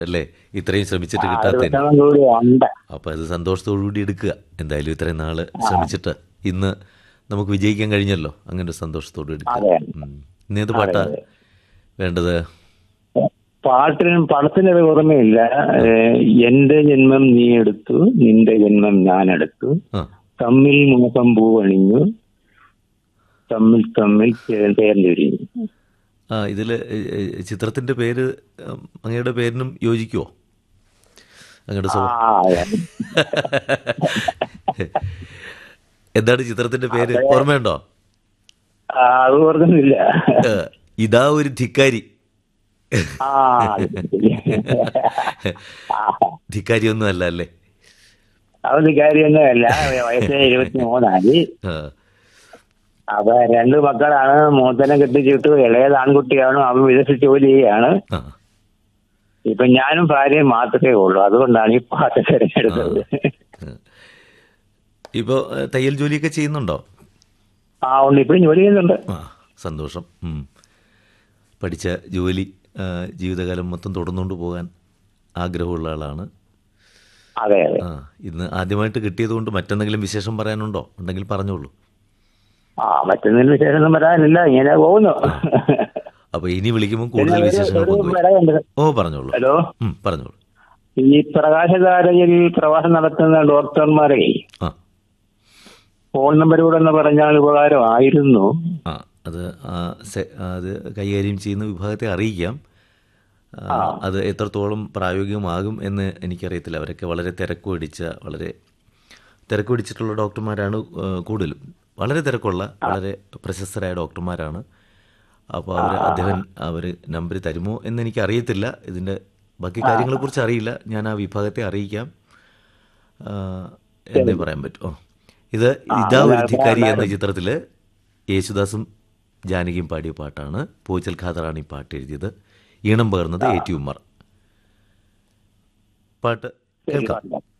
അല്ലേ ഇത്രയും ശ്രമിച്ചിട്ട് ആ, ഒരു കിട്ടാത്തതിന് വിഷമം കൂടി ഉണ്ട് അപ്പോൾ അത് സന്തോഷത്തോടു കൂടി എടുക്കുക എന്തായാലും ഇത്രയും നാൾ ശ്രമിച്ചിട്ട് ഇന്ന് നമുക്ക് വിജയിക്കാൻ കഴിഞ്ഞല്ലോ അങ്ങനെ ഒരു സന്തോഷത്തോടു എടുക്കുക അതെ. ഉം. ഇന്ന് ഏത് പാട്ടാ വേണ്ടത് പാട്ടിനും പടത്തിനൊരു ഓർമ്മയില്ല ഏഹ്, എന്റെ ജന്മം നീ എടുത്തു നിന്റെ ജന്മം ഞാൻ എടുത്തു ആ തമ്മിൽ മുഖം പൂവണിഞ്ഞു തമ്മിൽ തമ്മിൽ ചേർന്നിരിഞ്ഞു ആ ഇതിൽ ചിത്രത്തിൻ്റെ പേര് ഉം, അങ്ങയുടെ പേരിനും യോജിക്കുമോ അങ്ങയുടെ ആ സ്വ അതെ. എന്താണ് ചിത്രത്തിൻ്റെ പേര് ഓർമ്മയുണ്ടോ ആ, അത് ഓർക്കുന്നില്ല ഏ, ഇതാ ഒരു ധിക്കാരി ആ ആ, ധിക്കാരി ഒന്നും അല്ല അല്ലേ അത് കാര്യമൊന്നുമല്ല വയസ്സ് ഇരുപത്തി മൂന്നായി ആ, അപ്പൊ രണ്ട് മക്കളാണ് മൂത്തനെ കെട്ടിച്ചിട്ട് ഇളയത് ആൺകുട്ടിയാണ് അവൻ വിദേശത്ത് ജോലി ചെയ്യാണ് ആ ഇപ്പൊ ഞാനും ഭാര്യയും മാത്രമേ ഉള്ളൂ അതുകൊണ്ടാണ് ഈ പാട്ട് തിരഞ്ഞെടുത്തത് ഇപ്പോൾ തയ്യൽ ജോലിയൊക്കെ ചെയ്യുന്നുണ്ടോ ആ ഉണ്ട് ഇപ്പഴും ജോലി ചെയ്യുന്നുണ്ട് ആ സന്തോഷം ഉം. പഠിച്ച ജോലി ആ, ജീവിതകാലം മൊത്തം തുടർന്നുകൊണ്ട് പോകാൻ ആഗ്രഹമുള്ള ആളാണ് അതെ അതെ ആ ഇന്ന് ആദ്യമായിട്ട് കിട്ടിയത് കൊണ്ട് മറ്റെന്തെങ്കിലും വിശേഷം പറയാനുണ്ടോ ഉണ്ടെങ്കിൽ പറഞ്ഞോളൂ ആ മറ്റൊന്നിന് വിശേഷം വരാനില്ല ഇങ്ങനെ പോകുന്നു അപ്പോൾ ഇനി വിളിക്കുമ്പോൾ കൂടുതൽ പിന്നെ ഒരു- വിശേഷങ്ങൾ ഒരു പങ്കുവയ്ക്കും വിടവുണ്ട്. ഓ പറഞ്ഞോളൂ ഹലോ ഉം, പറഞ്ഞോളൂ ഈ പ്രകാശധാരയിൽ പ്രവാസം നടത്തുന്ന ഡോക്ടർമാരെ ആ ഫോൺ നമ്പർ കൂടെ ഒന്ന് പറഞ്ഞാൽ ഉപകാരമായിരുന്നു ആ അത് ആ സെ- അത് കൈകാര്യം ചെയ്യുന്ന വിഭാഗത്തെ അറിയിക്കാം ആ, അത് എത്രത്തോളം പ്രായോഗികമാകും എന്ന് എനിക്കറിയത്തില്ല അവരൊക്കെ വളരെ തിരക്ക് പിടിച്ച വളരെ തിരക്ക് പിടിച്ചിട്ടുള്ള ഡോക്ടർമാരാണ് ആ, കൂടുതലും വളരെ തിരക്കുള്ള വളരെ പ്രശസ്തരായ ഡോക്ടർമാരാണ് അപ്പോൾ അവർ അദ്ദേഹം അവർ നമ്പർ തരുമോ എന്ന് എനിക്ക് അറിയത്തില്ല ഇതിൻ്റെ ബാക്കി കാര്യങ്ങളെക്കുറിച്ച് അറിയില്ല ഞാൻ ആ വിഭാഗത്തെ അറിയിക്കാം ആ, എന്നേ പറയാൻ പറ്റും ഓ ഇത് ഇതാ ഒരു ധിക്കാരി എന്ന ചിത്രത്തിൽ യേശുദാസും ജാനകിയും പാടിയ പാട്ടാണ് പോച്ചൽ ഖാദറാണ് ഈ പാട്ട് എഴുതിയത് ഈണം പകർന്നത് എ ടി ഉമ്മർ പാട്ട് കേൾക്കാം